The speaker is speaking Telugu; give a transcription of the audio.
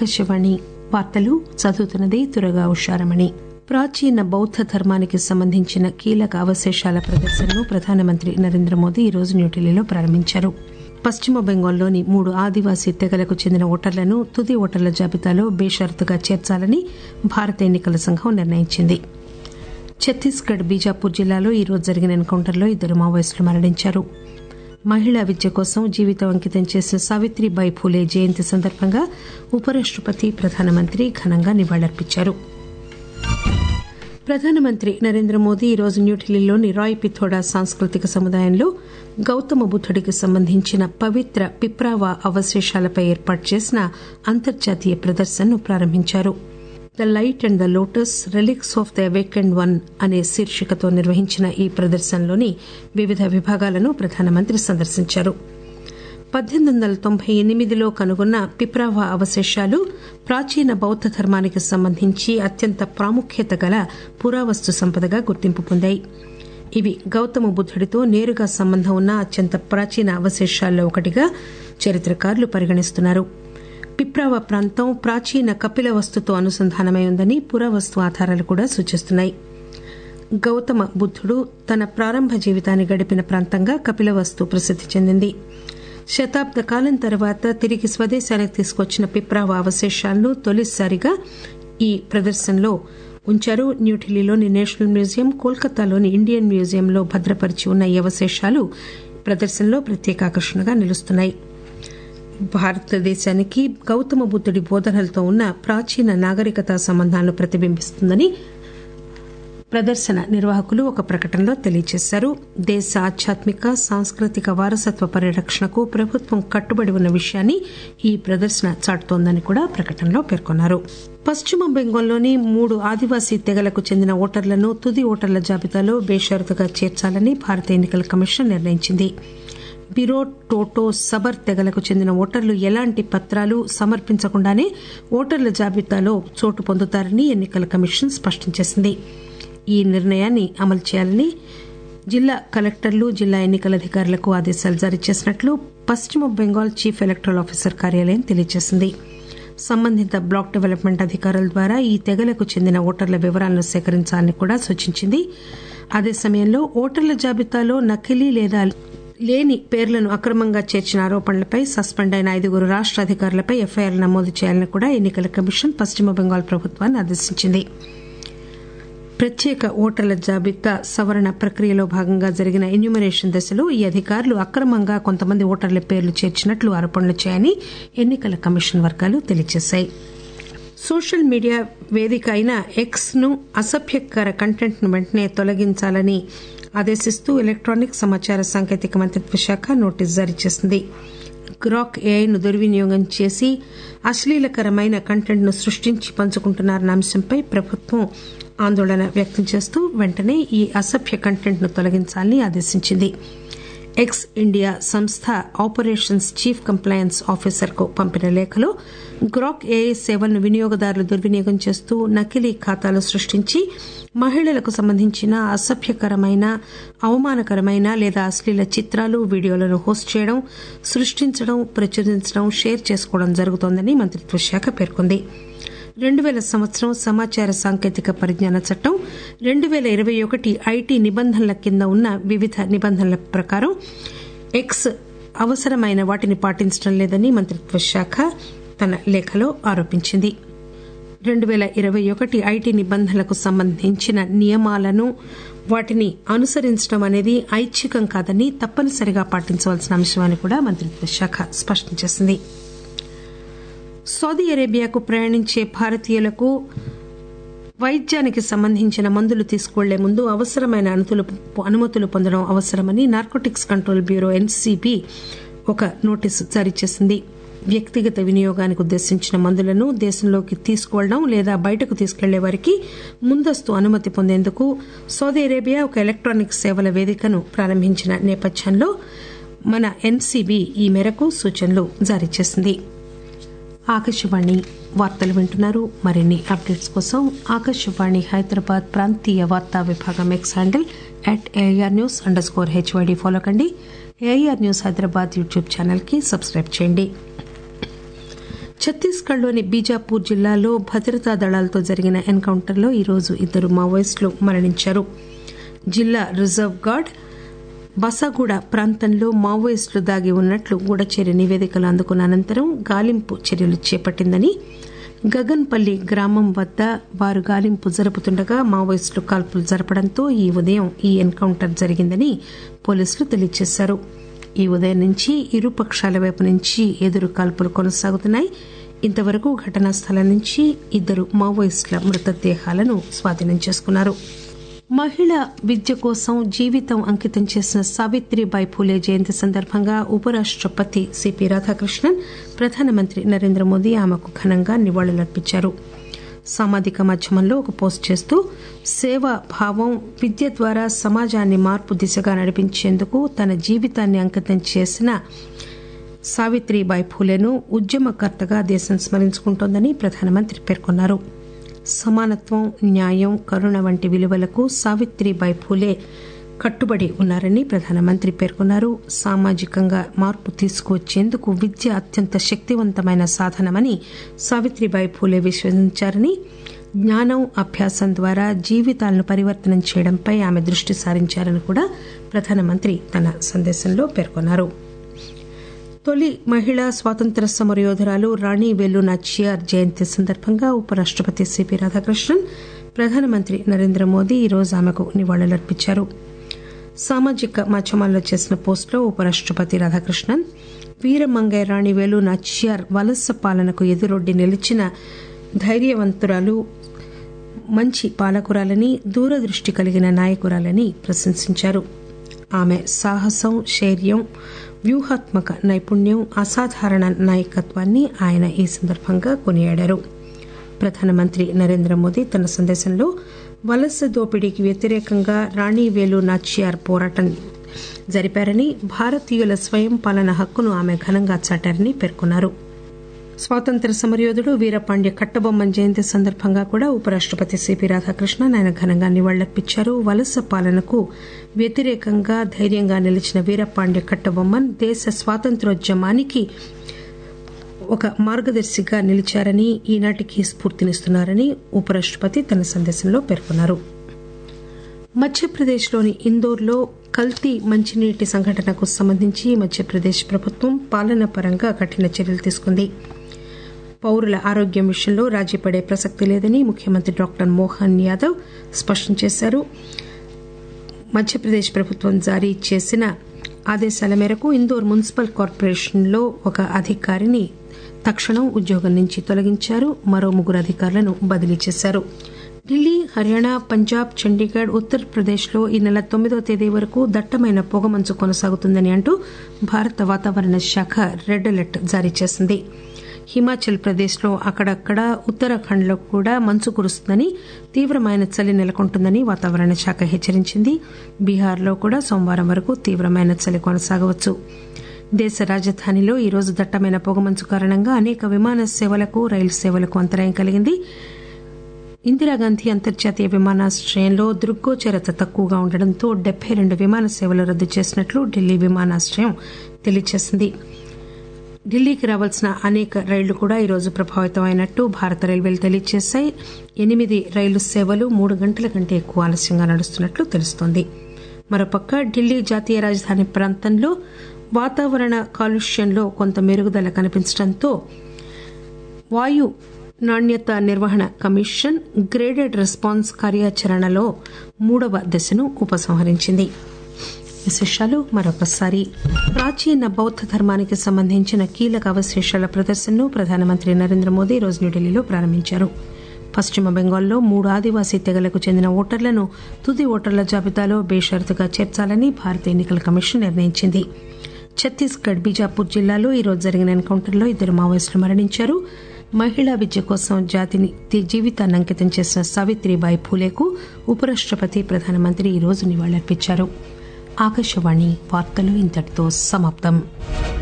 ఆకాశవాణి వార్తలు చదువుతున్నది తురగా ఉషారమణి ప్రాచీన బౌద్ధ ధర్మానికి సంబంధించిన కీలక అవశేషాల ప్రదర్శనను ప్రధానమంత్రి నరేంద్ర మోదీ ఈరోజు న్యూఢిల్లీలో ప్రారంభించారు పశ్చిమ బెంగాల్లోని మూడు ఆదివాసీ తెగలకు చెందిన ఓటర్లను తుది ఓటర్ల జాబితాలో బేషరతుగా చేర్చాలని భారత ఎన్నికల సంఘం నిర్ణయించింది ఛత్తీస్గఢ్ బీజాపూర్ జిల్లాలో ఈరోజు జరిగిన ఎన్కౌంటర్లో ఇద్దరు మావోయిస్టులు మరణించారు మహిళా విద్య కోసం జీవితం అంకితం చేసిన సావిత్రిబాయి ఫూలే జయంతి సందర్భంగా ఉపరాష్టపతి ప్రధానమంత్రి ఘనంగా నివాళులర్పించారు ప్రధానమంత్రి నరేంద్ర మోదీ ఈరోజు న్యూఢిల్లీలోని రాయ్ పిథోడా సాంస్కృతిక సముదాయంలో గౌతమ బుద్దుడికి సంబంధించిన పవిత్ర పిప్రావా అవశేషాలపై ఏర్పాటు చేసిన అంతర్జాతీయ ప్రదర్శనను ప్రారంభించారు the light and the lotus relics of the awakened one అనే శీర్షికతో నిర్వహించిన ఈ ప్రదర్శనలోని వివిధ విభాగాలను ప్రధానమంత్రి సందర్శించారు పద్దెనిమిది వందల తొంభై ఎనిమిదిలో కనుగొన్న పిప్రావా అవశేషాలు ప్రాచీన బౌద్ధ ధర్మానికి సంబంధించి అత్యంత ప్రాముఖ్యత గల పురావస్తు సంపదగా గుర్తింపు పొందాయి ఇవి గౌతమ బుద్దుడితో నేరుగా సంబంధం ఉన్న అత్యంత ప్రాచీన అవశేషాల్లో ఒకటిగా చరిత్రకారులు పరిగణిస్తున్నారు పిప్రావా ప్రాంతం ప్రాచీన కపిల వస్తుతో అనుసంధానమై ఉందని పురావస్తు ఆధారాలు కూడా సూచిస్తున్నాయి గౌతమ బుద్దుడు తన ప్రారంభ జీవితాన్ని గడిపిన ప్రాంతంగా కపిలవస్తు ప్రసిద్ది చెందింది శతాబ్ద కాలం తర్వాత తిరిగి స్వదేశానికి తీసుకొచ్చిన పిప్రావా అవశేషాలను తొలిసారిగా ఈ ప్రదర్శనలో ఉంచారు న్యూఢిల్లీలోని నేషనల్ మ్యూజియం కోల్కతాలోని ఇండియన్ మ్యూజియంలో భద్రపరిచి ఉన్న ఈ అవశేషాలు ప్రదర్శనలో ప్రత్యేక ఆకర్షణగా నిలుస్తున్నాయి భారతదేశానికి గౌతమ బుద్దుడి బోధనలతో ఉన్న ప్రాచీన నాగరికత సంబంధాలను ప్రతిబింబిస్తుందని ప్రదర్శన నిర్వాహకులు ఒక ప్రకటనలో తెలియజేశారు దేశ ఆధ్యాత్మిక సాంస్కృతిక వారసత్వ పరిరక్షణకు ప్రభుత్వం కట్టుబడి ఉన్న విషయాన్ని ఈ ప్రదర్శన చాటుతోందని కూడా ప్రకటనలో పేర్కొన్నారు పశ్చిమ బెంగాల్లోని మూడు ఆదివాసీ తెగలకు చెందిన ఓటర్లను తుది ఓటర్ల జాబితాలో బేషరతుగా చేర్చాలని భారత ఎన్నికల కమిషన్ నిర్ణయించింది బిరో టోటో సబర్ తెగలకు చెందిన ఓటర్లు ఎలాంటి పత్రాలు సమర్పించకుండానే ఓటర్ల జాబితాలో చోటు పొందుతారని ఎన్నికల కమిషన్ స్పష్టం చేసింది ఈ నిర్ణయాన్ని అమలు చేయాలని జిల్లా కలెక్టర్లు జిల్లా ఎన్నికల అధికారులకు ఆదేశాలు జారీ చేసినట్లు పశ్చిమ బెంగాల్ చీఫ్ ఎలక్టరల్ ఆఫీసర్ కార్యాలయం తెలియజేసింది సంబంధిత బ్లాక్ డెవలప్మెంట్ అధికారుల ద్వారా ఈ తెగలకు చెందిన ఓటర్ల వివరాలను సేకరించాలని కూడా సూచించింది అదే సమయంలో ఓటర్ల జాబితాలో నకిలీ లేదా లేని పేర్లను అక్రమంగా చేర్చిన ఆరోపణలపై సస్పెండ్ అయిన ఐదుగురు రాష్ట అధికారులపై ఎఫ్ఐఆర్ నమోదు చేయాలని కూడా ఎన్నికల కమిషన్ పశ్చిమ బెంగాల్ ప్రభుత్వాన్ని ఆదేశించింది ప్రత్యేక ఓటర్ల జాబితా సవరణ ప్రక్రియలో భాగంగా జరిగిన ఎన్యూమరేషన్ దశలో ఈ అధికారులు అక్రమంగా కొంతమంది ఓటర్ల పేర్లు చేర్చినట్లు ఆరోపణలు చేయని ఎన్నికల కమిషన్ వర్గాలు తెలియజేశాయి సోషల్ మీడియా వేదిక అయిన ఎక్స్ ను అసభ్యకర కంటెంట్ ను వెంటనే తొలగించాలని ఆదేశిస్తూ ఎలక్ట్రానిక్ సమాచార సాంకేతిక మంత్రిత్వ శాఖ నోటీసు జారీ చేసింది గ్రాక్ ఏఐను దుర్వినియోగం చేసి అశ్లీలకరమైన కంటెంట్ ను సృష్టించి పంచుకుంటున్నారన్న అంశంపై ప్రభుత్వం ఆందోళన వ్యక్తం చేస్తూ వెంటనే ఈ అసభ్య కంటెంట్ ను తొలగించాలని ఆదేశించింది ఎక్స్ ఇండియా సంస్థ ఆపరేషన్స్ చీఫ్ కంప్లయన్స్ ఆఫీసర్ కు పంపిన లేఖలో గ్రాక్ ఏఐ సేవలను వినియోగదారులు దుర్వినియోగం చేస్తూ నకిలీ ఖాతాలు సృష్టించి మహిళలకు సంబంధించిన అసభ్యకరమైన అవమానకరమైన లేదా అశ్లీల చిత్రాలు వీడియోలను హోస్ట్ చేయడం సృష్టించడం ప్రచురించడం షేర్ చేసుకోవడం జరుగుతోందని మంత్రిత్వ శాఖ పేర్కొంది రెండు పేల సంవత్సరం సమాచార సాంకేతిక పరిజ్ఞాన చట్టం రెండు పేల ఇరవై ఒకటి ఐటీ నిబంధనల కింద ఉన్న వివిధ నిబంధనల ప్రకారం ఎక్స్ అవసరమైన వాటిని పాటించడం లేదని మంత్రిత్వ శాఖ తన లేఖలో ఆరోపించింది రెండు పేల ఇరవై ఒకటి ఐటీ నిబంధనలకు సంబంధించిన నియమాలను వాటిని అనుసరించడం అనేది ఐచ్ఛికం కాదని తప్పనిసరిగా పాటించవలసిన అంశమని కూడా మంత్రిత్వ శాఖ స్పష్టం చేసింది సౌదీ అరేబియాకు ప్రయాణించే భారతీయులకు వైద్యానికి సంబంధించిన మందులు తీసుకువెళ్లే ముందు అవసరమైన అనుమతులు పొందడం అవసరమని నార్కోటిక్స్ కంట్రోల్ బ్యూరో ఎన్సీబీ ఒక నోటీసు జారీ చేసింది వ్యక్తిగత వినియోగానికి ఉద్దేశించిన మందులను దేశంలోకి తీసుకువెళ్లడం లేదా బయటకు తీసుకెళ్లే వారికి ముందస్తు అనుమతి పొందేందుకు సౌదీ అరేబియా ఒక ఎలక్ట్రానిక్ సేవల వేదికను ప్రారంభించిన నేపథ్యంలో మన ఎన్సీబీ ఈ మేరకు సూచనలు జారీ చేసింది ఆకాశవాణి వార్తలు వింటున్నారు మరిన్ని అప్డేట్స్ కోసం ఆకాశవాణి హైదరాబాద్ ప్రాంతీయ వార్తా విభాగం X handle at AIR news underscore HYD follow కండి AIR news Hyderabad YouTube channel కి సబ్స్క్రైబ్ చేయండి ఛత్తీస్గఢ్లోని బీజాపూర్ జిల్లాలో భద్రతా దళాలతో జరిగిన ఎన్కౌంటర్లో ఈరోజు ఇద్దరు మావోయిస్టులు మరణించారు జిల్లా రిజర్వ్ గార్డ్ బసాగూడ ప్రాంతంలో మావోయిస్టులు దాగి ఉన్నట్లు గూఢచర్య నివేదికలు అందుకున్న అనంతరం గాలింపు చర్యలు చేపట్టిందని గగన్పల్లి గ్రామం వద్ద వారు గాలింపు జరుపుతుండగా మావోయిస్టులు కాల్పులు జరపడంతో ఈ ఉదయం ఈ ఎన్కౌంటర్ జరిగిందని పోలీసులు తెలియజేశారు ఈ ఉదయం నుంచి ఇరు పక్షాల వైపు నుంచి ఎదురు కాల్పులు కొనసాగుతున్నాయి ఇంతవరకు ఘటనా స్థలం నుంచి ఇద్దరు మావోయిస్టుల మృతదేహాలను స్వాధీనం చేసుకున్నారు మహిళ విద్య కోసం జీవితం అంకితం చేసిన సావిత్రిబాయి ఫూలే జయంతి సందర్భంగా ఉపరాష్టపతి సిపి రాధాకృష్ణన్ ప్రధానమంత్రి నరేంద్ర మోదీ ఆమెకు ఘనంగా నివాళులర్పించారు సామాజిక మాధ్యమంలో ఒక పోస్ట్ చేస్తూ సేవా భావం విద్య ద్వారా సమాజాన్ని మార్పు దిశగా నడిపించేందుకు తన జీవితాన్ని అంకితం చేసిన సావిత్రిబాయి ఫూలేను ఉద్యమకర్తగా దేశం స్మరించుకుంటోందని ప్రధానమంత్రి పేర్కొన్నారు సమానత్వం న్యాయం కరుణ వంటి విలువలకు సావిత్రిబాయి ఫూలే కట్టుబడి ఉన్నారని ప్రధానమంత్రి పేర్కొన్నారు సామాజికంగా మార్పు తీసుకువచ్చేందుకు విద్య అత్యంత శక్తివంతమైన సాధనమని సావిత్రిబాయి ఫూలే విశ్వసించారని జ్ఞానం అభ్యాసం ద్వారా జీవితాలను పరివర్తనం చేయడంపై ఆమె దృష్టి సారించారని కూడా ప్రధానమంత్రి తన సందేశంలో పేర్కొన్నారు తొలి మహిళా స్వాతంత్ర సమరయోధురాలు రాణి వేలు నాచియార్ జయంతి సందర్భంగా ఉపరాష్టపతి సిపి రాధాకృష్ణన్ ప్రధానమంత్రి నరేంద్ర మోదీ ఈరోజు ఆమెకు నివాళులర్పించారు సామాజిక మాధ్యమాల్లో చేసిన పోస్టులో ఉపరాష్టపతి రాధాకృష్ణన్ వీరమంగయ్య రాణి వేలు నాచియార్ వలస పాలనకు ఎదురొడ్డి నిలిచిన ధైర్యవంతురాలు మంచి పాలకురాలని దూరదృష్టి కలిగిన నాయకురాలని ప్రశంసించారు ఆమె సాహసం శౌర్యం వ్యూహాత్మక నైపుణ్యం అసాధారణ నాయకత్వాన్ని ఆయన ఈ సందర్భంగా కొనియాడారు ప్రధానమంత్రి నరేంద్ర మోదీ తన సందేశంలో వలస దోపిడీకి వ్యతిరేకంగా రాణివేలు నాచియార్ పోరాటం జరిపారని భారతీయుల స్వయం పాలన హక్కును ఆమె ఘనంగా చాటారని పేర్కొన్నారు స్వాతంత్ర సమరయోధుడు వీరపాండ్య కట్టబొమ్మన్ జయంతి సందర్భంగా కూడా ఉపరాష్టపతి సిపి రాధాకృష్ణన్ ఆయన ఘనంగా నివాళులర్పించారు వలస పాలనకు వ్యతిరేకంగా ధైర్యంగా నిలిచిన వీరపాండ్య కట్టబొమ్మన్ దేశ స్వాతంత్రోద్యమానికి ఒక మార్గదర్శిగా నిలిచారని ఈనాటికి స్ఫూర్తినిస్తున్నారని ఉపరాష్టపతి తన సందేశంలో పేర్కొన్నారు మధ్యప్రదేశ్లోని ఇందోర్లో కల్తీ మంచినీటి సంఘటనకు సంబంధించి మధ్యప్రదేశ్ ప్రభుత్వం పాలన పరంగా కఠిన చర్యలు తీసుకుంది పౌరుల ఆరోగ్యం విషయంలో రాజీ పడే ప్రసక్తి లేదని ముఖ్యమంత్రి డాక్టర్ మోహన్ యాదవ్ స్పష్టం చేశారు మధ్యప్రదేశ్ ప్రభుత్వం జారీ చేసిన ఆదేశాల మేరకు ఇందోర్ మున్సిపల్ కార్పొరేషన్లో ఒక అధికారిని తక్షణం ఉద్యోగం నుంచి తొలగించారు మరో ముగ్గురు అధికారులను బదిలీ చేశారు ఢిల్లీ హర్యానా పంజాబ్ చండీగఢ్ ఉత్తరప్రదేశ్లో ఈ నెల తొమ్మిదో తేదీ వరకు దట్టమైన పొగమంచు కొనసాగుతుందని అంటూ భారత వాతావరణ శాఖ రెడ్ అలర్ట్ జారీ చేసింది హిమాచల్ ప్రదేశ్లో అక్కడక్కడ ఉత్తరాఖండ్లో కూడా మంచు కురుస్తుందని తీవ్రమైన చలి నెలకొంటుందని వాతావరణ శాఖ హెచ్చరించింది బీహార్లో కూడా సోమవారం వరకు తీవ్రమైన చలి కొనసాగవచ్చు దేశ రాజధానిలో ఈరోజు దట్టమైన పొగమంచు కారణంగా అనేక విమాన సేవలకు రైలు సేవలకు అంతరాయం కలిగింది ఇందిరాగాంధీ అంతర్జాతీయ విమానాశ్రయంలో దృగ్గోచరత తక్కువగా ఉండడంతో డెబ్బై రెండు విమాన సేవలు రద్దు చేసినట్లు ఢిల్లీ విమానాశ్రయం తెలియజేసింది ఢిల్లీకి రావాల్సిన అనేక రైళ్లు కూడా ఈరోజు ప్రభావితం అయినట్టు భారత రైల్వేలు తెలియజేశాయి ఎనిమిది రైలు సేవలు మూడు గంటల కంటే ఎక్కువ ఆలస్యంగా నడుస్తున్నట్లు తెలుస్తోంది మరోపక్క ఢిల్లీ జాతీయ రాజధాని ప్రాంతంలో వాతావరణ కాలుష్యంలో కొంత మెరుగుదల కనిపించడంతో వాయు నాణ్యత నిర్వహణ కమిషన్ గ్రేడెడ్ రెస్పాన్స్ కార్యాచరణలో మూడవ దశను ఉపసంహరించింది విశేషాలు మరొకసారి ప్రాచీన బౌద్ధ ధర్మానికి సంబంధించిన కీలక అవశేషాల ప్రదర్శనను ప్రధానమంత్రి నరేంద్ర మోదీ రోజు న్యూఢిల్లీలో ప్రారంభించారు పశ్చిమ బెంగాల్లో మూడు ఆదివాసీ తెగలకు చెందిన ఓటర్లను తుది ఓటర్ల జాబితాలో బేషరతుగా చేర్చాలని భారత ఎన్నికల కమిషన్ నిర్ణయించింది ఛత్తీస్గఢ్ బీజాపూర్ జిల్లాలో ఈరోజు జరిగిన ఎన్కౌంటర్లో ఇద్దరు మావోయిస్టులు మరణించారు మహిళా విద్య కోసం జాతిని జీవితాన్ని అంకితం చేసిన సావిత్రిబాయి ఫూలేకు ఉపరాష్టపతి ప్రధానమంత్రి ఈరోజు నివాళులర్పించారు ఆకాశవాణి వార్తలు ఇంతటితో సమాప్తం